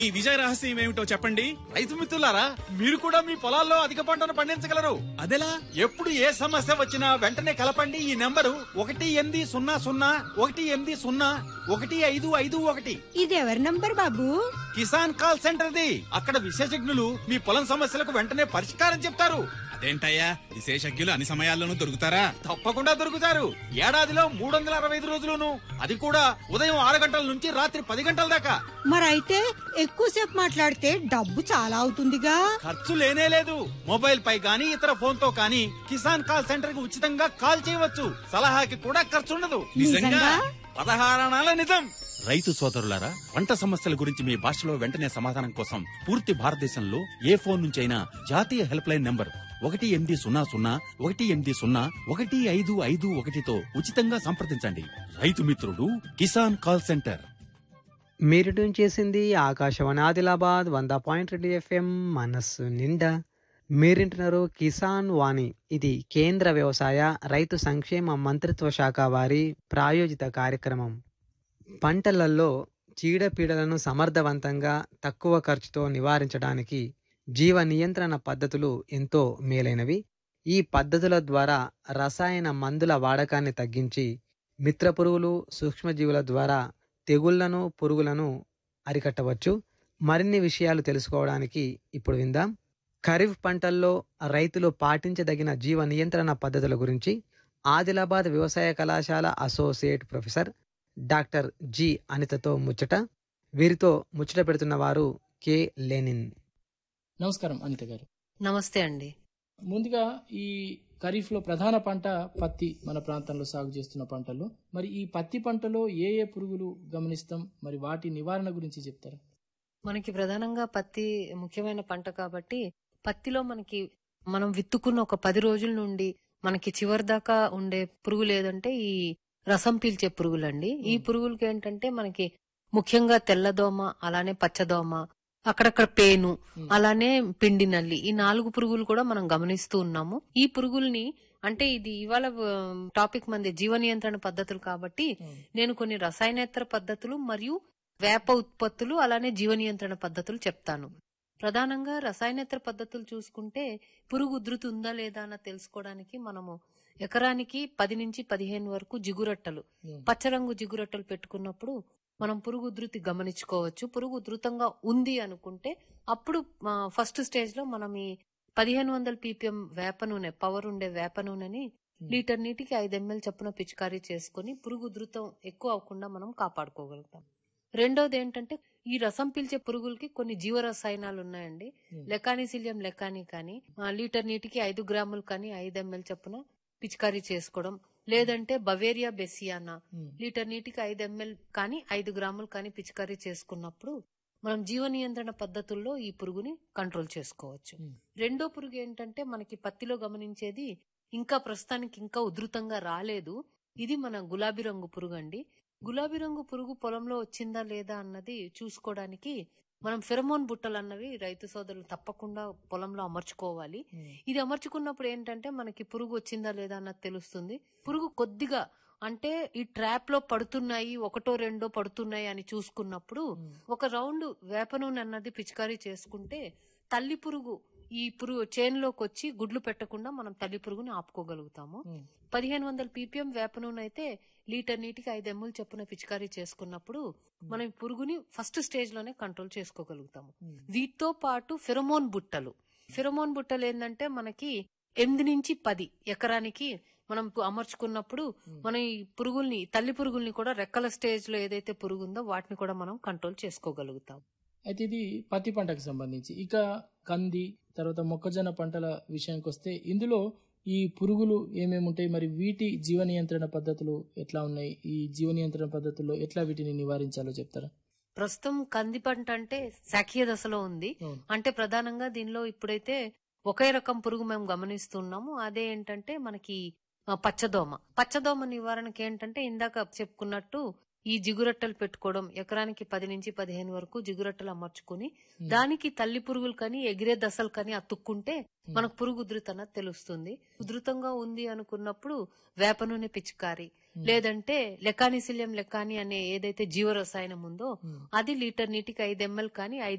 ఈ విజయ రహస్యం ఏమిటో చెప్పండి రైతు మిత్రులారా మీరు కూడా మీ పొలాల్లో అధిక పంటను పండించగలరు అదెలా ఎప్పుడు ఏ సమస్య వచ్చినా వెంటనే కలపండి ఈ నెంబరు ఒకటి ఎనిమిది సున్నా సున్నా ఒకటి ఎనిమిది సున్నా ఒకటి ఐదు ఐదు ఒకటి ఇది ఎవరి నంబర్ బాబు కిసాన్ కాల్ సెంటర్ది అక్కడ విశేషజ్ఞులు మీ పొలం సమస్యలకు వెంటనే పరిష్కారం చెప్తారు అదేంటయ్యా విశేషజ్ఞులు అన్ని సమయాల్లోనూ దొరుకుతారా తప్పకుండా దొరుకుతారు ఏడాదిలో మూడు వందల అరవై ఐదు రోజులును అది కూడా ఉదయం ఆరు గంటల నుంచి రాత్రి పది గంటల దాకా మరైతే ఎక్కువసేపు మాట్లాడితే డబ్బు చాలా అవుతుందిగా ఖర్చు లేనే లేదు మొబైల్ పై గానీ ఇతర ఫోన్ తో కానీ కిసాన్ కాల్ సెంటర్ కి ఉచితంగా కాల్ చేయవచ్చు సలహాకి కూడా ఖర్చు ఉండదు నిజంగా? పదహారణాల నిజం రైతు సోదరులారా పంట సమస్యల గురించి మీ భాషలో వెంటనే సమాధానం కోసం పూర్తి భారతదేశంలో ఏ ఫోన్ నుంచైనా జాతీయ హెల్ప్ లైన్ నంబర్ ఒకటి ఎనిమిది సున్నా సున్నా ఒకటి ఎనిమిది సున్నా ఒకటి ఐదు ఐదు ఒకటితో ఉచితంగా సంప్రదించండి రైతు మిత్రుడు కిసాన్ కాల్ సెంటర్ మీరు ట్యూన్ చేసింది ఆకాశవాణి ఆదిలాబాద్ వంద పాయింట్ రెండు ఎఫ్ఎం మనస్సు నిండా మీరింటున్నారు కిసాన్ వాణి ఇది కేంద్ర వ్యవసాయ రైతు సంక్షేమ మంత్రిత్వ శాఖ వారి ప్రాయోజిత కార్యక్రమం పంటలలో చీడపీడలను సమర్థవంతంగా తక్కువ ఖర్చుతో నివారించడానికి జీవ నియంత్రణ పద్ధతులు ఎంతో మేలైనవి ఈ పద్ధతుల ద్వారా రసాయన మందుల వాడకాన్ని తగ్గించి మిత్ర పురుగులు సూక్ష్మజీవుల ద్వారా తెగుళ్లను పురుగులను అరికట్టవచ్చు మరిన్ని విషయాలు తెలుసుకోవడానికి ఇప్పుడు విందాం ఖరీఫ్ పంటల్లో రైతులు పాటించదగిన జీవ నియంత్రణ పద్ధతుల గురించి ఆదిలాబాద్ వ్యవసాయ కళాశాల అసోసియేట్ ప్రొఫెసర్ డాక్టర్ జి అనితతో ముచ్చట వీరితో ముచ్చట పెడుతున్న వారు కె లెనిన్ నమస్కారం అనిత గారు నమస్తే అండి ముందుగా ఈ ఖరీఫ్ లో ప్రధాన పంట పత్తి మన ప్రాంతంలో సాగు చేస్తున్న పంటల్లో మరి ఈ పత్తి పంటలో ఏ ఏ పురుగులు గమనిస్తాం మరి వాటి నివారణ గురించి చెప్తారా మనకి ప్రధానంగా పత్తి ముఖ్యమైన పంట కాబట్టి పత్తిలో మనకి మనం విత్తుకున్న ఒక పది రోజుల నుండి మనకి చివరి దాకా ఉండే పురుగులు ఏదంటే ఈ రసం పీల్చే పురుగులండి ఈ పురుగులకి ఏంటంటే మనకి ముఖ్యంగా తెల్లదోమ అలానే పచ్చదోమ అక్కడక్కడ పేను అలానే పిండి నల్లి ఈ నాలుగు పురుగులు కూడా మనం గమనిస్తూ ఉన్నాము ఈ పురుగుల్ని అంటే ఇది ఇవాళ ఆ, టాపిక్ మంది జీవ నియంత్రణ పద్ధతులు కాబట్టి నేను కొన్ని రసాయనేతర పద్ధతులు మరియు వేప ఉత్పత్తులు అలానే జీవ నియంత్రణ పద్ధతులు చెప్తాను ప్రధానంగా రసాయనేతర పద్ధతులు చూసుకుంటే పురుగు ఉధృతి ఉందా లేదా అన్న తెలుసుకోవడానికి మనము ఎకరానికి పది నుంచి పదిహేను వరకు జిగురట్టలు పచ్చరంగు జిగురట్టలు పెట్టుకున్నప్పుడు మనం పురుగు ఉధృతి గమనించుకోవచ్చు పురుగు ఉధృతంగా ఉంది అనుకుంటే అప్పుడు ఆ, ఫస్ట్ స్టేజ్ లో మనం ఈ పదిహేను వందల పీపీఎం వేప నూనె పవర్ ఉండే వేప నూనెని లీటర్ నీటికి ఐదు ఎంఎల్ చొప్పున పిచికారీ చేసుకుని పురుగు ఉధృతం ఎక్కువ అవ్వకుండా మనం కాపాడుకోగలుగుతాం రెండోది ఏంటంటే ఈ రసం పీల్చే పురుగులకి కొన్ని జీవ రసాయనాలు ఉన్నాయండి లెకానిసిలియం లెకాని కానీ ఆ, లీటర్ నీటికి ఐదు గ్రాములు కానీ ఐదు ఎంఎల్ చొప్పున పిచికారీ చేసుకోవడం లేదంటే బవేరియా బెసియానా లీటర్ నీటికి ఐదు ఎంఎల్ కానీ ఐదు గ్రాములు కానీ పిచికారీ చేసుకున్నప్పుడు మనం జీవ నియంత్రణ పద్ధతుల్లో ఈ పురుగుని కంట్రోల్ చేసుకోవచ్చు రెండో పురుగు ఏంటంటే మనకి పత్తిలో గమనించేది ఇంకా ప్రస్తుతానికి ఇంకా ఉధృతంగా రాలేదు ఇది మన గులాబీ రంగు పురుగు అండి గులాబీ రంగు పురుగు పొలంలో వచ్చిందా లేదా అన్నది చూసుకోవడానికి మనం ఫెరమోన్ బుట్టలు అన్నవి రైతు సోదరులు తప్పకుండా పొలంలో అమర్చుకోవాలి ఇది అమర్చుకున్నప్పుడు ఏంటంటే మనకి పురుగు వచ్చిందా లేదా అన్నది తెలుస్తుంది పురుగు కొద్దిగా అంటే ఈ ట్రాప్ లో పడుతున్నాయి ఒకటో రెండో పడుతున్నాయి అని చూసుకున్నప్పుడు ఒక రౌండ్ వేప నూనె అన్నది పిచికారీ చేసుకుంటే తల్లి పురుగు ఈ పురుగు చేనులోకి వచ్చి గుడ్లు పెట్టకుండా మనం తల్లి పురుగుని ఆపుకోగలుగుతాము పదిహేను వందల పీపీఎం వేప నూనె అయితే లీటర్ నీటికి ఐదు ఎమ్ములు చొప్పున పిచికారీ చేసుకున్నప్పుడు మనం ఈ పురుగుని ఫస్ట్ స్టేజ్ లోనే కంట్రోల్ చేసుకోగలుగుతాము వీటితో పాటు ఫెరమోన్ బుట్టలు ఫెరమోన్ బుట్టలు ఏంటంటే మనకి ఎనిమిది నుంచి పది ఎకరానికి మనం పు- అమర్చుకున్నప్పుడు మనం ఈ పురుగుల్ని తల్లి పురుగుల్ని కూడా రెక్కల స్టేజ్ లో ఏదైతే పురుగు ఉందో వాటిని కూడా మనం కంట్రోల్ చేసుకోగలుగుతాం అయితే ఇది పత్తి పంటకు సంబంధించి ఇక కంది తర్వాత మొక్కజొన్న పంటల విషయానికి వస్తే ఇందులో ఈ పురుగులు ఏమేమి ఉంటాయి మరి వీటి జీవ నియంత్రణ పద్ధతులు ఎట్లా ఉన్నాయి ఈ జీవ నియంత్రణ పద్ధతుల్లో ఎట్లా వీటిని నివారించాలో చెప్తారా ప్రస్తుతం కంది పంట అంటే శాఖీయ దశలో ఉంది అవును. అంటే ప్రధానంగా దీనిలో ఇప్పుడైతే ఒకే రకం పురుగు మేము గమనిస్తున్నాము అదే ఏంటంటే మనకి ఆ, పచ్చదోమ పచ్చదోమ నివారణకి ఏంటంటే ఇందాక చెప్పుకున్నట్టు ఈ జిగురట్టలు పెట్టుకోవడం ఎకరానికి పది నుంచి పదిహేను వరకు జిగురట్టలు అమర్చుకుని దానికి తల్లి పురుగులు కానీ ఎగిరే దశలు కానీ అతుక్కుంటే మనకు పురుగు ఉధృత అన్నది తెలుస్తుంది ఉధృతంగా ఉంది అనుకున్నప్పుడు వేప నూనె పిచికారి లేదంటే లెకానిసిలియం లెకాని అనే ఏదైతే జీవరసాయనం ఉందో అది లీటర్ నీటికి ఐదు ఎంఎల్ కానీ ఐదు